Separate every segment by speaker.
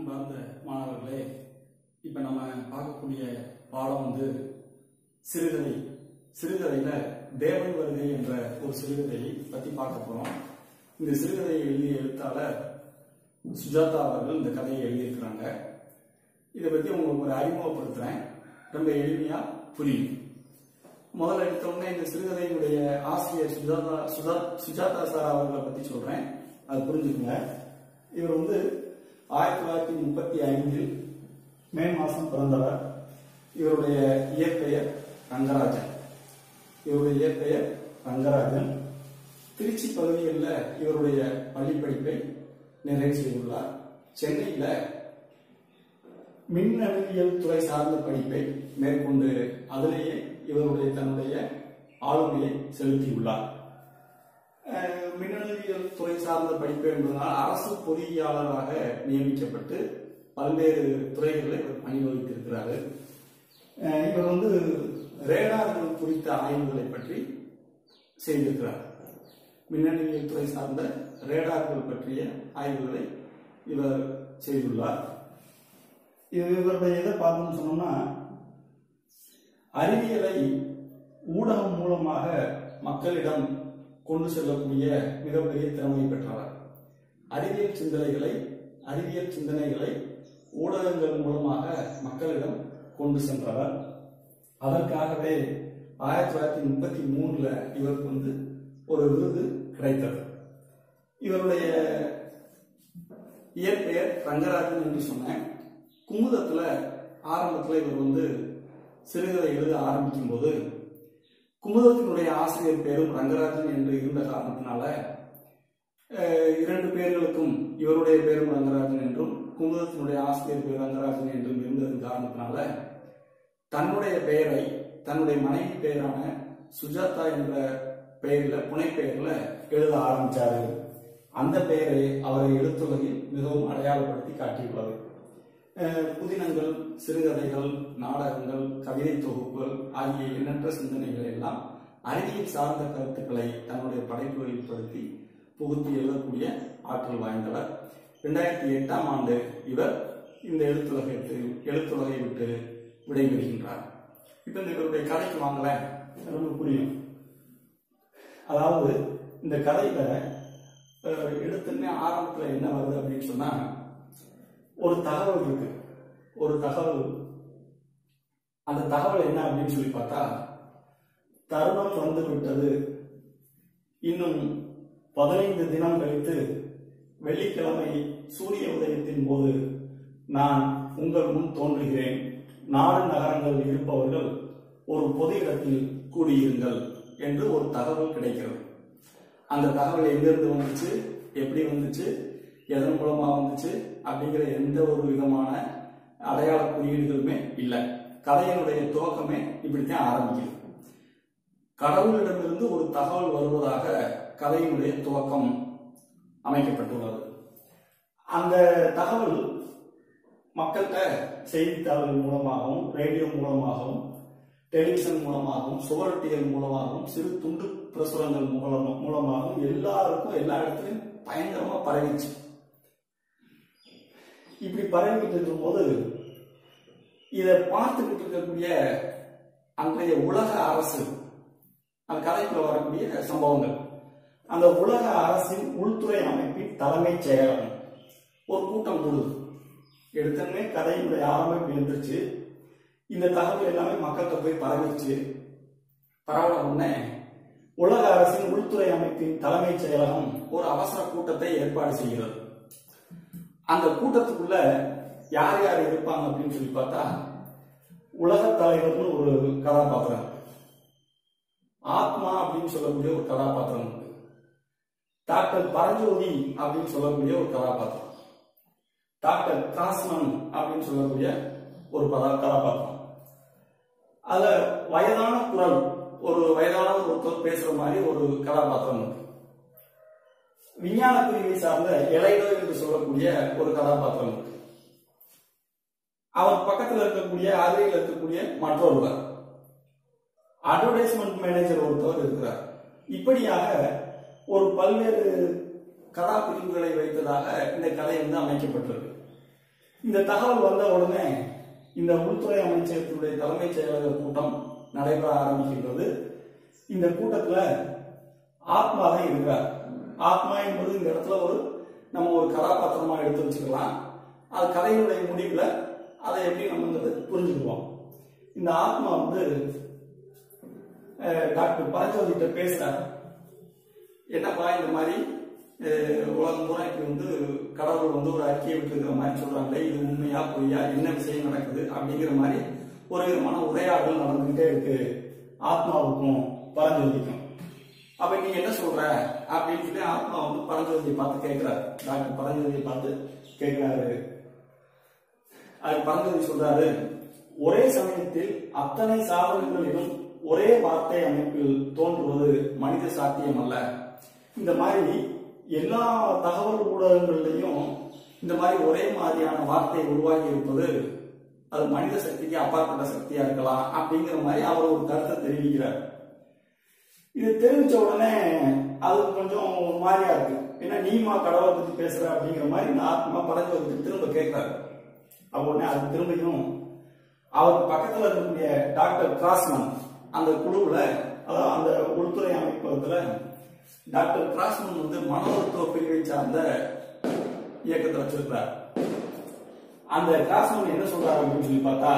Speaker 1: அன்பார்ந்த மாணவர்களே இப்போ நம்ம பார்க்கக்கூடிய பாடம் வந்து சிறுகதை சிறுகதையில தேவன் வருகை என்ற ஒரு சிறுகதையை பத்தி பார்க்க போறோம் இந்த சிறுகதையை எழுதிய எழுத்தாளர் சுஜாதா அவர்கள் இந்த கதையை எழுதியிருக்கிறாங்க இதை பத்தி உங்களுக்கு ஒரு அறிமுகப்படுத்துறேன் ரொம்ப எளிமையா புரியும் முதல்ல எடுத்த உடனே இந்த சிறுகதையினுடைய ஆசிரியர் சுஜாதா சுஜா சுஜாதா சார் அவர்களை பத்தி சொல்றேன் அது புரிஞ்சுக்குங்க இவர் வந்து ஆயிரத்தி தொள்ளாயிரத்தி முப்பத்தி ஐந்தில் மே மாதம் பிறந்தவர் இவருடைய இயற்பெயர் ரங்கராஜன் இவருடைய இயற்பெயர் ரங்கராஜன் திருச்சி பகுதிகளில் இவருடைய பள்ளி படிப்பை நிறைவு செய்துள்ளார் சென்னையில் மின்னணுவியல் துறை சார்ந்த படிப்பை மேற்கொண்டு அதிலேயே இவருடைய தன்னுடைய ஆளுமையை செலுத்தியுள்ளார் அஹ் மின்னணுவியல் துறை சார்ந்த படிப்பு என்பதனால் அரசு பொறியியலாளராக நியமிக்கப்பட்டு பல்வேறு துறைகளில் இவர் பணி வகித்திருக்கிறாரு அஹ் இவர் வந்து ரேடார்கள் குறித்த ஆய்வுகளை பற்றி செய்திருக்கிறார் மின்னணுவியல் துறை சார்ந்த ரேடார்கள் பற்றிய ஆய்வுகளை இவர் செய்துள்ளார் இது இவருடைய இதை பார்த்தோம்னு சொன்னோம்னா அறிவியலை ஊடகம் மூலமாக மக்களிடம் கொண்டு செல்லக்கூடிய மிகப்பெரிய திறமை பெற்றவர் அறிவியல் சிந்தனைகளை அறிவியல் சிந்தனைகளை ஊடகங்கள் மூலமாக மக்களிடம் கொண்டு சென்றவர் அதற்காகவே ஆயிரத்தி தொள்ளாயிரத்தி முப்பத்தி மூணுல இவருக்கு வந்து ஒரு விருது கிடைத்தது இவருடைய இயற்பெயர் ரங்கராஜன் என்று சொன்னேன் குமுதத்துல ஆரம்பத்துல இவர் வந்து சிறுகதை எழுத ஆரம்பிக்கும் போது குமுதத்தினுடைய ஆசிரியர் பேரும் ரங்கராஜன் என்று இருந்த காரணத்தினால அஹ், இரண்டு பேர்களுக்கும் இவருடைய பேரும் ரங்கராஜன் என்றும் குமுதத்தினுடைய ஆசிரியர் பேர் ரங்கராஜன் என்றும் இருந்ததன் காரணத்தினால தன்னுடைய பெயரை தன்னுடைய மனைவி பெயரான சுஜாதா என்ற பெயரில் புனைப்பெயர்ல எழுத ஆரம்பிச்சாரு அந்த பெயரை அவரை எழுத்துலகில் மிகவும் அடையாளப்படுத்தி காட்டியுள்ளது அஹ், புதினங்கள் சிறுகதைகள் நாடகங்கள் கவிதை தொகுப்புகள் ஆகிய எண்ணற்ற சிந்தனைகள் எல்லாம் அறிவியல் சார்ந்த கருத்துக்களை தன்னுடைய படைப்புகளில் படுத்தி புகுத்தி எழுதக்கூடிய ஆற்றல் வாய்ந்தவர் ரெண்டாயிரத்தி எட்டாம் ஆண்டு இவர் இந்த எழுத்துலகத்தை எழுத்துலகை விட்டு விடைபெறுகின்றார் இப்போ இந்த இவருடைய கதைக்கு வாங்கல ரொம்ப புரியும் அதாவது இந்த கதையில அஹ், எடுத்தோடனே ஆரம்பத்துல என்ன வருது அப்படின்னு சொன்னா ஒரு தகவல் இருக்கு ஒரு தகவல் அந்த தகவல் என்ன அப்படின்னு சொல்லி பார்த்தா தருணம் வந்து விட்டது இன்னும் பதினைந்து தினம் கழித்து வெள்ளிக்கிழமை சூரிய உதயத்தின் போது நான் உங்கள் முன் தோன்றுகிறேன் நாடு நகரங்கள் இருப்பவர்கள் ஒரு பொது இடத்தில் கூடியிருங்கள் என்று ஒரு தகவல் கிடைக்கிறது அந்த தகவல் எங்கிருந்து வந்துச்சு எப்படி வந்துச்சு எதன் மூலமா வந்துச்சு அப்படிங்கிற எந்த ஒரு விதமான அடையாள குறியீடுகளுமே இல்லை கதையினுடைய துவக்கமே இப்படித்தான் ஆரம்பிக்குது கடவுளிடமிருந்து ஒரு தகவல் வருவதாக கதையினுடைய துவக்கம் அமைக்கப்பட்டுள்ளது அந்த தகவல் மக்கள்கிட்ட செய்தித்தாள்கள் மூலமாகவும் ரேடியோ மூலமாகவும் டெலிவிஷன் மூலமாகவும் சுவரொட்டிகள் மூலமாகவும் சிறு துண்டு பிரசுரங்கள் மூலம் மூலமாகவும் எல்லாருக்கும் எல்லா இடத்துலையும் பயங்கரமா பரவிச்சு இப்படி பரவிக்கிட்டு இருக்கும்போது இதை பார்த்துக்கிட்டு இருக்கக்கூடிய அன்றைய உலக அரசு அந்த கதைக்குள்ள வரக்கூடிய சம்பவங்கள் அந்த உலக அரசின் உள்துறை அமைப்பின் தலைமைச் செயலகம் ஒரு கூட்டம் கூடுது எடுத்தோடனே கதையினுடைய ஆரம்பம் இருந்துச்சு இந்த தகவல் எல்லாமே மக்கள்கிட்ட போய் பரவிச்சு பரவன உடனே உலக அரசின் உள்துறை அமைப்பின் தலைமைச் செயலகம் ஒரு அவசர கூட்டத்தை ஏற்பாடு செய்கிறது அந்த கூட்டத்துக்குள்ள யார் யார் இருப்பாங்க அப்படின்னு சொல்லி பார்த்தா உலக தலைவர்னு ஒரு கதாபாத்திரம் ஆத்மா அப்படின்னு சொல்லக்கூடிய ஒரு கதாபாத்திரம் இருக்கு டாக்டர் பரஞ்சோதி அப்படின்னு சொல்லக்கூடிய ஒரு கதாபாத்திரம் டாக்டர் கிராஸ்மன் அப்படின்னு சொல்லக்கூடிய ஒரு பதா கதாபாத்திரம் அதுல வயதான குரல் ஒரு வயதான ஒருத்தர் பேசுற மாதிரி ஒரு கதாபாத்திரம் இருக்கு விஞ்ஞான பிரிவை சார்ந்த எலைடோ என்று சொல்லக்கூடிய ஒரு கதாபாத்திரம் இருக்கு அவர் பக்கத்துல இருக்கக்கூடிய அருகில் இருக்கக்கூடிய மற்றொருவர் அட்வர்டைஸ்மெண்ட் மேனேஜர் ஒருத்தவர் இருக்கிறார் இப்படியாக ஒரு பல்வேறு கதாபிரிவுகளை வைத்ததாக இந்த கதை வந்து அமைக்கப்பட்டிருக்கு இந்த தகவல் வந்த உடனே இந்த உள்துறை அமைச்சகத்தினுடைய தலைமைச் செயலக கூட்டம் நடைபெற ஆரம்பிக்கின்றது இந்த கூட்டத்துல ஆத்மா தான் இருக்கிறார் ஆத்மா என்பது இந்த இடத்துல ஒரு நம்ம ஒரு கதாபாத்திரமா எடுத்து வச்சுக்கலாம் அது கதையினுடைய முடிவுல அதை எப்படி நம்ம வந்து புரிஞ்சுக்குவோம் இந்த ஆத்மா வந்து அஹ், டாக்டர் பரஞ்சோதிட்ட பேசுறாரு என்னப்பா இந்த மாதிரி அஹ், உலகம் பூரா இப்படி வந்து கடவுள் வந்து ஒரு அறிக்கையை விட்டுருக்கிற மாதிரி சொல்றாங்களே இது உண்மையா பொய்யா என்ன விஷயம் நடக்குது அப்படிங்கிற மாதிரி ஒரு விதமான உரையாடல் நடந்துகிட்டே இருக்கு ஆத்மாவுக்கும் பரஞ்சோதிக்கும் அப்ப நீ என்ன சொல்ற அப்படின்னு சொல்லி ஆத்மா வந்து பரஞ்சோதியை பார்த்து கேட்கிறாரு டாக்டர் பரஞ்சோதியை பார்த்து கேட்கிறாரு அது பரஞ்சோதி சொல்றாரு ஒரே சமயத்தில் அத்தனை சாதனங்களிலும் ஒரே வார்த்தை அமைப்பில் தோன்றுவது மனித சாத்தியம் அல்ல இந்த மாதிரி எல்லா தகவல் ஊடகங்கள்லையும் இந்த மாதிரி ஒரே மாதிரியான வார்த்தை உருவாகி இருப்பது அது மனித சக்திக்கு அப்பாற்பட்ட சக்தியா இருக்கலாம் அப்படிங்கிற மாதிரி அவர் ஒரு கருத்தை தெரிவிக்கிறார் இது தெரிவிச்ச உடனே அது கொஞ்சம் ஒரு மாதிரியா இருக்கு ஏன்னா நீமா கடவுளை பத்தி பேசுற அப்படிங்கிற மாதிரி இந்த ஆத்மா பரஞ்சோதிக்கு திரும்ப கேட்கிறாரு அப்ப உடனே அது திரும்பியும் அவர் பக்கத்துல இருக்கக்கூடிய டாக்டர் கிராஸ்மன் அந்த குழுவுல அதாவது அந்த உள்துறை அமைப்பகத்துல டாக்டர் கிராஸ்மன் வந்து மனோதத்துவ பிரிவை சார்ந்த இயக்கத்தை வச்சிருக்கிறார் அந்த கிராஸ்மன் என்ன சொல்றாரு அப்படின்னு சொல்லி பார்த்தா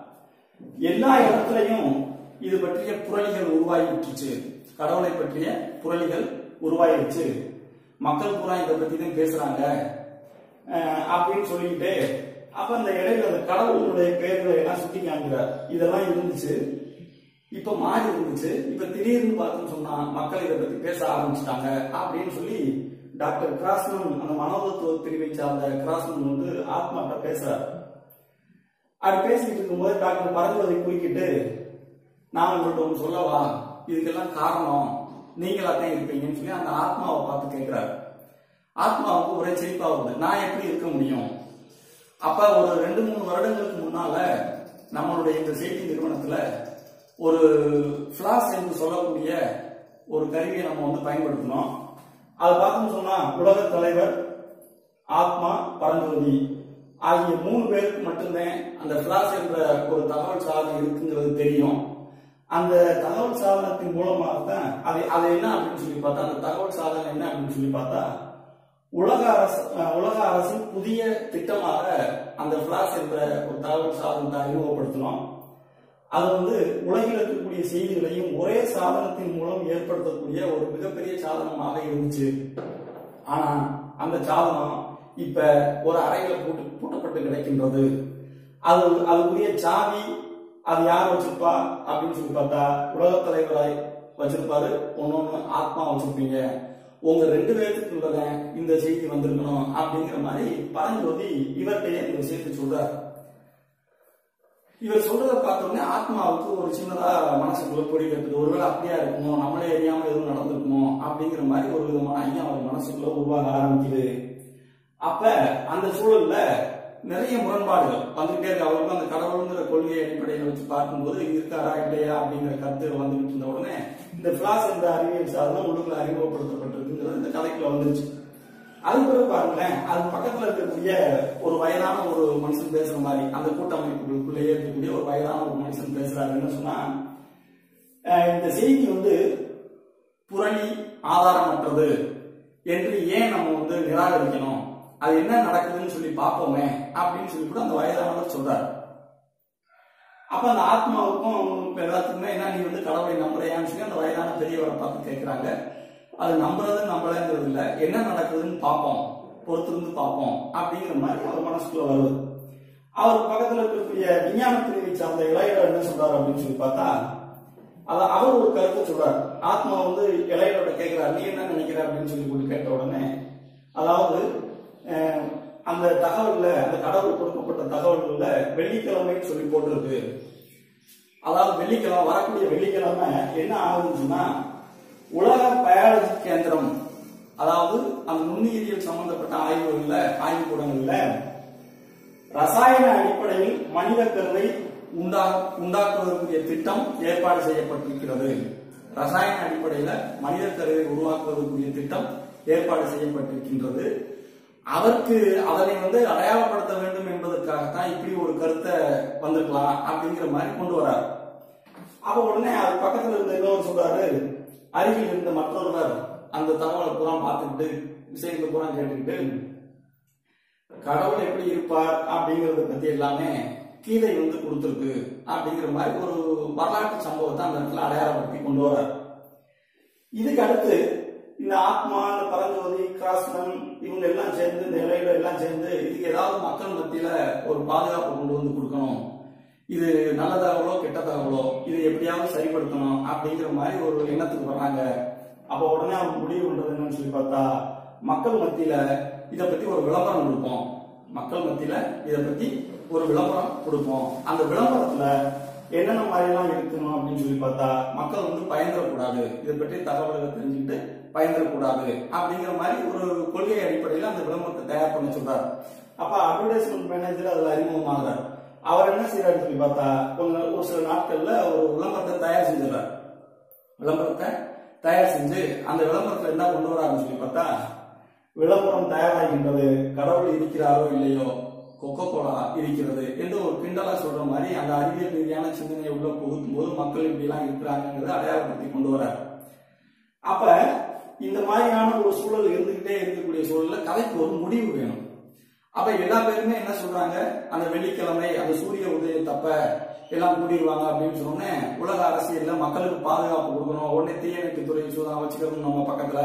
Speaker 1: எல்லா இடத்துலையும் இது பற்றிய புரளிகள் உருவாகிட்டுச்சு கடவுளை பற்றிய புரளிகள் உருவாயிருச்சு மக்கள் பூரா இதை பத்தி தான் பேசுறாங்க அஹ் அப்படின்னு சொல்லிக்கிட்டு அப்ப அந்த இடையில அந்த கடவுளுடைய பெயர்களை எல்லாம் சுட்டி காமிக்கிறார் இதெல்லாம் இருந்துச்சு இப்ப மாறி இருந்துச்சு இப்ப திடீர்னு பார்த்தோம்னு சொன்னா மக்கள் இதை பத்தி பேச ஆரம்பிச்சிட்டாங்க அப்படின்னு சொல்லி டாக்டர் கிராஸ்மன் அந்த மனோதத்துவ பிரிவை சார்ந்த கிராஸ்மன் வந்து ஆத்மாட்ட பேசுறாரு அப்படி பேசிக்கிட்டு இருக்கும்போது டாக்டர் பரஞ்சோதி குறுக்கிட்டு நான் உங்கள்ட்ட ஒன்று சொல்லவா இதுக்கெல்லாம் காரணம் நீங்களா தான் இருப்பீங்கன்னு சொல்லி அந்த ஆத்மாவை பார்த்து கேட்கிறாரு ஆத்மாவுக்கு ஒரே சிரிப்பா வருது நான் எப்படி இருக்க முடியும் அப்ப ஒரு ரெண்டு மூணு வருடங்களுக்கு முன்னால நம்மளுடைய இந்த செய்தி நிறுவனத்துல ஒரு ஃபிளாஸ் என்று சொல்லக்கூடிய ஒரு கருவியை நம்ம வந்து பயன்படுத்தினோம் அது பார்த்தோம்னு சொன்னா உலக தலைவர் ஆத்மா பரஞ்சோதி ஆகிய மூணு பேருக்கு மட்டும்தான் அந்த ஃபிளாஸ் என்ற ஒரு தகவல் சாதனம் இருக்குங்கிறது தெரியும் அந்த தகவல் சாதனத்தின் மூலமாக தான் அது அது என்ன அப்படின்னு சொல்லி பார்த்தா அந்த தகவல் சாதனம் என்ன அப்படின்னு சொல்லி பார்த்தா உலக அரசு அஹ், உலக அரசின் புதிய திட்டமாக அந்த ஃபிளாஸ் என்ற ஒரு தகவல் சாதனத்தை அறிமுகப்படுத்தினோம் அது வந்து உலகில் இருக்கக்கூடிய செய்திகளையும் ஒரே சாதனத்தின் மூலம் ஏற்படுத்தக்கூடிய ஒரு மிகப்பெரிய சாதனமாக இருந்துச்சு ஆனா அந்த சாதனம் இப்ப ஒரு அறையில பூட்டு பூட்டப்பட்டு கிடைக்கின்றது அது அதுக்குரிய சாவி அது யார் வச்சிருப்பா அப்படின்னு சொல்லி பார்த்தா உலக தலைவராய் வச்சிருப்பாரு ஒன்னொன்னு ஆத்மா வச்சிருப்பீங்க உங்க ரெண்டு பேர்த்துக்குள்ளத இந்த செய்தி வந்திருக்கணும் அப்படிங்கிற மாதிரி பரஞ்சோதி இவர்கிட்டயே இந்த விஷயத்தை சொல்றாரு இவர் சொல்றத பார்த்த உடனே ஆத்மாவுக்கு ஒரு சின்னதா மனசுக்குள்ள பொடி கட்டுது ஒருவேளை அப்படியா இருக்குமோ நம்மளே அறியாம எதுவும் நடந்திருக்குமோ அப்படிங்கிற மாதிரி ஒரு விதமான ஐயா அவர் மனசுக்குள்ள உருவாக ஆரம்பிக்குது அப்ப அந்த சூழல்ல நிறைய முரண்பாடுகள் வந்துகிட்டே இருக்கு அவருக்கு அந்த கடவுளுங்கிற கொள்கை அடிப்படையில் வச்சு பார்க்கும்போது இருக்காரா இல்லையா அப்படிங்கிற கருத்துகள் வந்துகிட்டு இருந்த உடனே இந்த பிளாஸ் என்ற அறிவியல் சாதனம் உள்ளுக்குள்ள அறிமுகப்படுத்தப்பட்டிருக்குங்கிறது இந்த கதைக்குள்ள வந்துருச்சு அது பிறகு பாருங்களேன் அது பக்கத்துல இருக்கக்கூடிய ஒரு வயதான ஒரு மனுஷன் பேசுற மாதிரி அந்த கூட்டமைப்புகளுக்குள்ளேயே இருக்கக்கூடிய ஒரு வயதான ஒரு மனுஷன் பேசுறாரு என்ன சொன்னா அஹ் இந்த செய்தி வந்து புரணி ஆதாரமற்றது என்று ஏன் நம்ம வந்து நிராகரிக்கணும் அது என்ன நடக்குதுன்னு சொல்லி பார்ப்போமே அப்படின்னு சொல்லி கூட அந்த வயதானவர் சொல்றாரு அப்ப அந்த ஆத்மாவுக்கும் இப்ப எல்லாத்துக்குமே என்ன நீ வந்து கடவுளை நம்புறையான்னு சொல்லி அந்த வயதான பெரியவரை பார்த்து கேட்கிறாங்க அது நம்புறது நம்பலங்கிறது இல்ல என்ன நடக்குதுன்னு பார்ப்போம் பொறுத்திருந்து பார்ப்போம் அப்படிங்கிற மாதிரி அவர் மனசுக்குள்ள வருது அவர் பக்கத்துல இருக்கக்கூடிய விஞ்ஞான பிரிவை சார்ந்த இளையவர் என்ன சொல்றாரு அப்படின்னு சொல்லி பார்த்தா அத அவர் ஒரு கருத்தை சொல்றாரு ஆத்மா வந்து இளையரோட கேட்கிறார் நீ என்ன நினைக்கிற அப்படின்னு சொல்லி போட்டு கேட்ட உடனே அதாவது அஹ், அந்த தகவல்ல அந்த கடவுள் கொடுக்கப்பட்ட தகவல்கள்ல வெள்ளிக்கிழமைன்னு சொல்லி போட்டிருக்கு அதாவது வெள்ளிக்கிழமை வரக்கூடிய வெள்ளிக்கிழமை என்ன ஆகுதுன்னு சொன்னா உலக பயாலஜி கேந்திரம் அதாவது அந்த நுண்ணுயிரியல் சம்பந்தப்பட்ட ஆய்வுகள்ல ஆய்வுக்கூடங்கள்ல ரசாயன அடிப்படையில் மனித கருவை உண்டா உண்டாக்குவதற்குரிய திட்டம் ஏற்பாடு செய்யப்பட்டிருக்கிறது ரசாயன அடிப்படையில மனித கருவை உருவாக்குவதற்குரிய திட்டம் ஏற்பாடு செய்யப்பட்டிருக்கின்றது அதற்கு அதனை வந்து அடையாளப்படுத்த வேண்டும் என்பது இப்படி ஒரு கருத்தை வந்திருக்கலாம் அப்படிங்கிற மாதிரி கொண்டு வராரு அப்ப உடனே அது பக்கத்துல இருந்த இன்னொரு சொல்றாரு அருகில் இருந்த மற்றொருவர் அந்த தகவலை பூரா பார்த்துக்கிட்டு விஷயங்களை பூரா கேட்டுக்கிட்டு கடவுள் எப்படி இருப்பார் அப்படிங்கறத பத்தி எல்லாமே கீதை வந்து கொடுத்துருக்கு அப்படிங்கிற மாதிரி ஒரு வரலாற்று சம்பவத்தை அந்த இடத்துல அடையாளப்படுத்தி கொண்டு வர்றார் இதுக்கு அடுத்து இந்த ஆத்மா இந்த பரஞ்சோதி கிராஸ்மன் இவங்க எல்லாம் சேர்ந்து இந்த இலையில எல்லாம் சேர்ந்து இதுக்கு ஏதாவது மக்கள் மத்தியில ஒரு பாதுகாப்பு கொண்டு வந்து கொடுக்கணும் இது நல்ல தகவலோ கெட்ட தகவலோ இதை எப்படியாவது சரிப்படுத்தணும் அப்படிங்கிற மாதிரி ஒரு எண்ணத்துக்கு வர்றாங்க அப்ப உடனே அவங்க முடிவு பண்றது என்னன்னு சொல்லி பார்த்தா மக்கள் மத்தியில இதை பத்தி ஒரு விளம்பரம் கொடுப்போம் மக்கள் மத்தியில இதை பத்தி ஒரு விளம்பரம் கொடுப்போம் அந்த விளம்பரத்துல என்னென்ன மாதிரி எல்லாம் இருக்கணும் அப்படின்னு சொல்லி பார்த்தா மக்கள் வந்து பயந்துடக்கூடாது இதை பற்றி தகவல்களை தெரிஞ்சுக்கிட்டு பயந்துடக்கூடாது அப்படிங்கிற மாதிரி ஒரு கொள்கை அடிப்படையில் அந்த விளம்பரத்தை தயார் பண்ண சொல்றாரு அப்ப அட்வர்டைஸ்மெண்ட் மேனேஜர் அதுல அறிமுகமாகிறார் அவர் என்ன செய்யறாரு சொல்லி பார்த்தா கொஞ்சம் ஒரு சில நாட்கள்ல ஒரு விளம்பரத்தை தயார் செஞ்சிடறாரு விளம்பரத்தை தயார் செஞ்சு அந்த விளம்பரத்துல என்ன கொண்டு வராருன்னு சொல்லி பார்த்தா விளம்பரம் தயாராகின்றது கடவுள் இருக்கிறாரோ இல்லையோ கொக்கோ கோலா இருக்கிறது என்று ஒரு கிண்டலா சொல்ற மாதிரி அந்த அறிவியல் ரீதியான சிந்தனையை உள்ள புகுத்தும் போது மக்கள் இப்படி எல்லாம் இருக்கிறாங்கிறத அடையாளப்படுத்தி கொண்டு வராரு அப்ப இந்த மாதிரியான ஒரு சூழல் இருந்துகிட்டே இருக்கக்கூடிய சூழல்ல கதைக்கு ஒரு முடிவு வேணும் அப்ப எல்லா பேருமே என்ன சொல்றாங்க அந்த வெள்ளிக்கிழமை அந்த சூரிய உதயம் தப்ப எல்லாம் கூடிடுவாங்க அப்படின்னு சொன்னோன்னே உலக அரசியல்ல மக்களுக்கு பாதுகாப்பு கொடுக்கணும் உடனே தீயணைப்பு துறை சூதா வச்சுக்கணும் நம்ம பக்கத்துல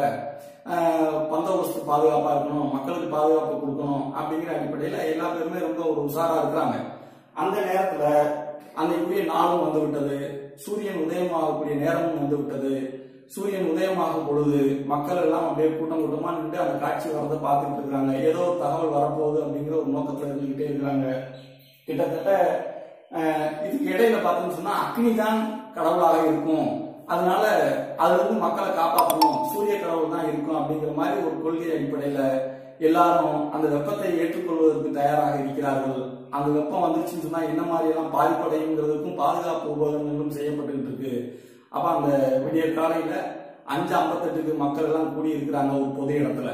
Speaker 1: ஆஹ், பந்தோபஸ்து பாதுகாப்பா இருக்கணும் மக்களுக்கு பாதுகாப்பு கொடுக்கணும் அப்படிங்கிற அடிப்படையில எல்லா பேருமே ரொம்ப ஒரு உஷாரா இருக்கிறாங்க அந்த நேரத்துல அன்னைக்குரிய நாளும் வந்து விட்டது சூரியன் உதயமாகக்கூடிய நேரமும் வந்து விட்டது சூரியன் உதயமாகும் பொழுது மக்கள் எல்லாம் அப்படியே கூட்டம் கூட்டமா நின்று அந்த காட்சி வரதை பார்த்துட்டு இருக்காங்க ஏதோ ஒரு தகவல் வரப்போகுது அப்படிங்கிற ஒரு நோக்கத்துல இருந்துகிட்டே இருக்கிறாங்க கிட்டத்தட்ட அஹ், இதுக்கு இடையில பார்த்தோம்னு சொன்னா அக்னி தான் கடவுளாக இருக்கும் அதனால அதுல இருந்து மக்களை காப்பாற்றணும் சூரிய கடவுள் தான் இருக்கும் அப்படிங்கிற மாதிரி ஒரு கொள்கை அடிப்படையில எல்லாரும் அந்த வெப்பத்தை ஏற்றுக்கொள்வதற்கு தயாராக இருக்கிறார்கள் அந்த வெப்பம் வந்துச்சுன்னு சொன்னா என்ன மாதிரி எல்லாம் பாதிப்படையுங்கிறதுக்கும் பாதுகாப்பு உபகரணங்களும் செய்யப்பட்டுக்கிட்டு இருக்கு அப்ப அந்த விடிய காலையில அஞ்சு ஐம்பத்தெட்டுக்கு மக்கள் எல்லாம் கூடி இருக்கிறாங்க ஒரு பொது இடத்துல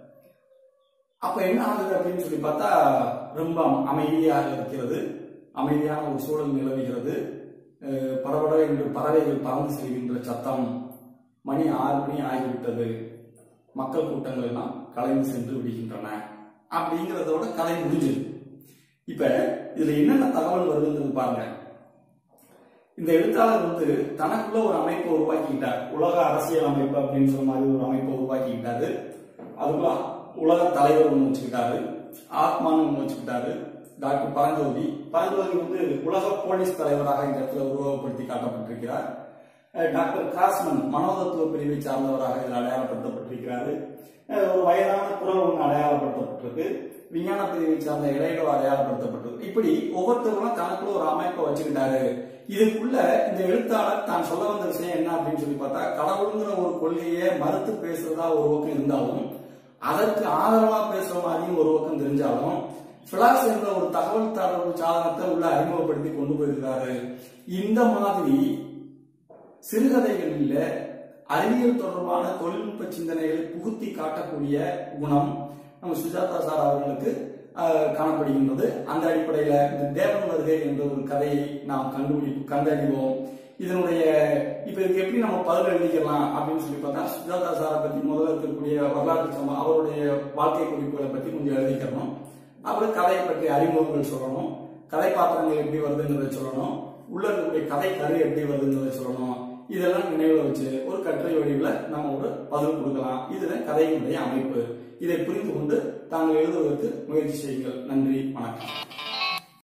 Speaker 1: அப்ப என்ன ஆகுது அப்படின்னு சொல்லி பார்த்தா ரொம்ப அமைதியாக இருக்கிறது அமைதியான ஒரு சூழல் நிலவுகிறது அஹ் படபட என்று பறவைகள் பறந்து செல்கின்ற சத்தம் மணி ஆறு மணி ஆகிவிட்டது மக்கள் கூட்டங்கள் எல்லாம் கலைந்து சென்று விடுகின்றன அப்படிங்கிறதோட கதை முடிஞ்சது இப்ப இதுல என்னென்ன தகவல் வருதுங்கிறது பாருங்க இந்த எழுத்தாளர் வந்து தனக்குள்ள ஒரு அமைப்பை உருவாக்கிக்கிட்டார் உலக அரசியல் அமைப்பு அப்படின்னு சொன்ன மாதிரி ஒரு அமைப்பை உருவாக்கிக்கிட்டாரு அதுக்குள்ள உலக தலைவர் ஒன்று வச்சுக்கிட்டாரு ஆத்மான்னு ஒன்று வச்சுக்கிட்டாரு டாக்டர் பரஞ்சோதி பரஞ்சோதி வந்து உலக போலீஸ் தலைவராக இந்த இடத்துல உருவகப்படுத்தி காட்டப்பட்டிருக்கிறார் அஹ் டாக்டர் கிராஸ்மன் மனோதத்துவ பிரிவை சார்ந்தவராக இதில் அடையாளப்படுத்தப்பட்டிருக்கிறாரு அஹ் ஒரு வயதான குரல் ஒன்று அடையாளப்படுத்தப்பட்டிருக்கு விஞ்ஞான பிரிவை சார்ந்த இடையிலோ அடையாளப்படுத்தப்பட்டிருக்கு இப்படி ஒவ்வொருத்தரும் தனக்குள்ள ஒரு அமைப்பை வச்சுக்கிட்டாரு இதுக்குள்ள இந்த எழுத்தாளர் தான் சொல்ல வந்த விஷயம் என்ன அப்படின்னு சொல்லி பார்த்தா கடவுளுங்கிற ஒரு கொள்கையை மறுத்து பேசுறதா ஒரு பக்கம் இருந்தாலும் அதற்கு ஆதரவா பேசுற மாதிரியும் ஒரு பக்கம் தெரிஞ்சாலும் பிளாஸ் என்ற ஒரு தகவல் தரவு சாதனத்தை உள்ள அறிமுகப்படுத்தி கொண்டு போயிருக்காரு இந்த மாதிரி சிறுகதைகளில் அறிவியல் தொடர்பான தொழில்நுட்ப சிந்தனைகளை புகுத்தி காட்டக்கூடிய குணம் நம்ம சுஜாதா சார் அவர்களுக்கு ஆஹ், காணப்படுகின்றது அந்த அடிப்படையில் இந்த தேவன் வருகை என்ற ஒரு கதையை நாம் கண்டுபிடி கண்டறிவோம் இதனுடைய இப்ப இதுக்கு எப்படி நம்ம பதில் எழுதிக்கலாம் அப்படின்னு சொல்லி பார்த்தா சுஜாதா சாரை பத்தி முதல்ல இருக்கக்கூடிய வரலாற்று சம்பவம் அவருடைய வாழ்க்கை குறிப்புகளை பத்தி கொஞ்சம் எழுதிக்கிறணும் அப்புறம் கதையை பற்றி அறிமுகங்கள் சொல்லணும் கதை பாத்திரங்கள் எப்படி வருதுங்கிறத சொல்லணும் உள்ள இருக்கக்கூடிய கதை கரு எப்படி வருதுங்கிறத சொல்லணும் இதெல்லாம் நினைவுல வச்சு ஒரு கட்டுரை வடிவில் நம்ம ஒரு பதில் கொடுக்கலாம் இதுதான் கதையினுடைய அமைப்பு இதை புரிந்து கொண்டு தாங்கள் எழுதுவதற்கு முயற்சி செய்யுங்கள் நன்றி வணக்கம்